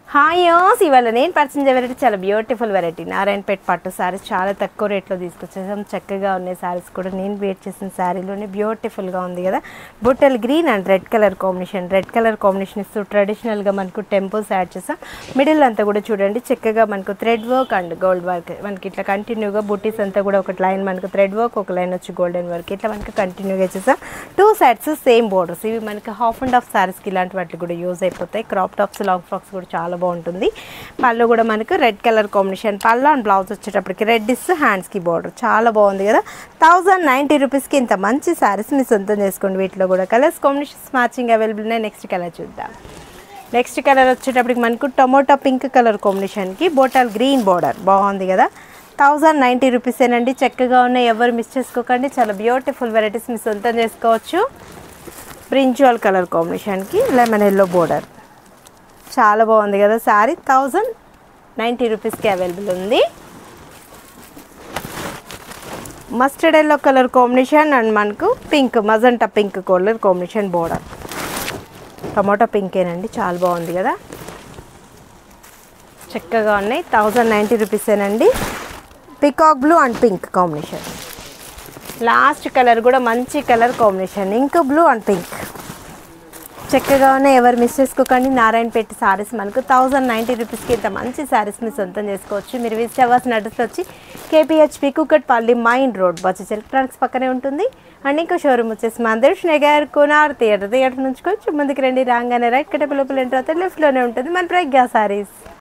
hi యోస్ ఇవాళ నేను పరిచయం వెరైటీ చాలా బ్యూటిఫుల్ వెరైటీ నారాయణపేట పట్టు శారీస్ చాలా తక్కువ రేట్లో తీసుకొచ్చేసాం చక్కగా ఉన్నాయి శారీస్ కూడా నేను వేట్ చేసిన శారీలోనే బ్యూటిఫుల్గా ఉంది కదా బుట్టల్ green and red colour combination red colour combination ఇస్తూ ట్రెడిషనల్గా మనకు టెంపుల్స్ యాడ్ చేసాం మిడిల్ అంతా కూడా చూడండి చక్కగా మనకు thread work and gold work మనకి ఇట్లా కంటిన్యూగా బుట్టీస్ అంతా కూడా ఒక లైన్ మనకు థ్రెడ్ వర్క్ ఒక లైన్ వచ్చి గోల్డెన్ వర్క్ ఇట్లా మనకి కంటిన్యూగా చేసాం టూ సెట్స్ సేమ్ బోర్డర్స్ ఇవి మనకి హాఫ్ అండ్ హాఫ్ శారీస్కి ఇలాంటి వాటికి కూడా యూజ్ అయిపోతాయి క్రాప్ టాప్స్ లాంగ్ ఫ్రాక్స్ కూడా చాలా బాగుంటుంది పళ్ళు కూడా మనకు రెడ్ కలర్ కాంబినేషన్ పళ్ళు అండ్ బ్లౌజ్ వచ్చేటప్పటికి రెడ్ ఇస్ హ్యాండ్స్కి బార్డర్ చాలా బాగుంది కదా థౌజండ్ నైంటీ రూపీస్కి ఇంత మంచి శారీస్ మీ సొంతం చేసుకోండి వీటిలో కూడా కలర్స్ కాంబినేషన్స్ మ్యాచింగ్ అవైలబుల్ ఉన్నాయి నెక్స్ట్ కలర్ చూద్దాం నెక్స్ట్ కలర్ వచ్చేటప్పటికి మనకు టొమాటో పింక్ కలర్ కాంబినేషన్కి బోటాల్ గ్రీన్ బార్డర్ బాగుంది కదా థౌజండ్ నైంటీ రూపీసేనండి చక్కగా ఉన్నాయి ఎవరు మిస్ చేసుకోకండి చాలా బ్యూటిఫుల్ వెరైటీస్ మీ సొంతం చేసుకోవచ్చు బ్రింజువల్ కలర్ కాంబినేషన్కి లెమన్ ఎల్లో బోర్డర్ చాలా బాగుంది కదా శారీ థౌజండ్ నైంటీ రూపీస్కి అవైలబుల్ ఉంది mustard yellow colour combination and మనకు pink magenta pink colour combination border tomato పింకేనండి చాలా బాగుంది కదా చక్కగా ఉన్నాయి థౌజండ్ నైంటీ రూపీసేనండి peacock blue and pink combination last colour కూడా మంచి colour combination ink blue and pink చక్కగా ఉన్నాయి ఎవరు మిస్ చేసుకోకండి నారాయణపేట సారీస్ మనకు థౌజండ్ నైంటీ రూపీస్కి ఇంత మంచి సారీస్ మీరు సొంతం చేసుకోవచ్చు మీరు విజిట్ అవ్వాల్సిన అడ్రస్ వచ్చి KPHB Kukatpally main road Bajaj electronics పక్కనే ఉంటుంది అండ్ ఇంకో షోరూమ్ వచ్చేసి మందిర్ నగర్ కునార్ థియేటర్ థియేటర్ నుంచి కొంచెం ముందుకు రండి రాగానే రైట్ కట్టె లోపల ఎంటర్ అవుతే లెఫ్ట్లోనే ఉంటుంది మన ప్రజ్ఞా సారీస్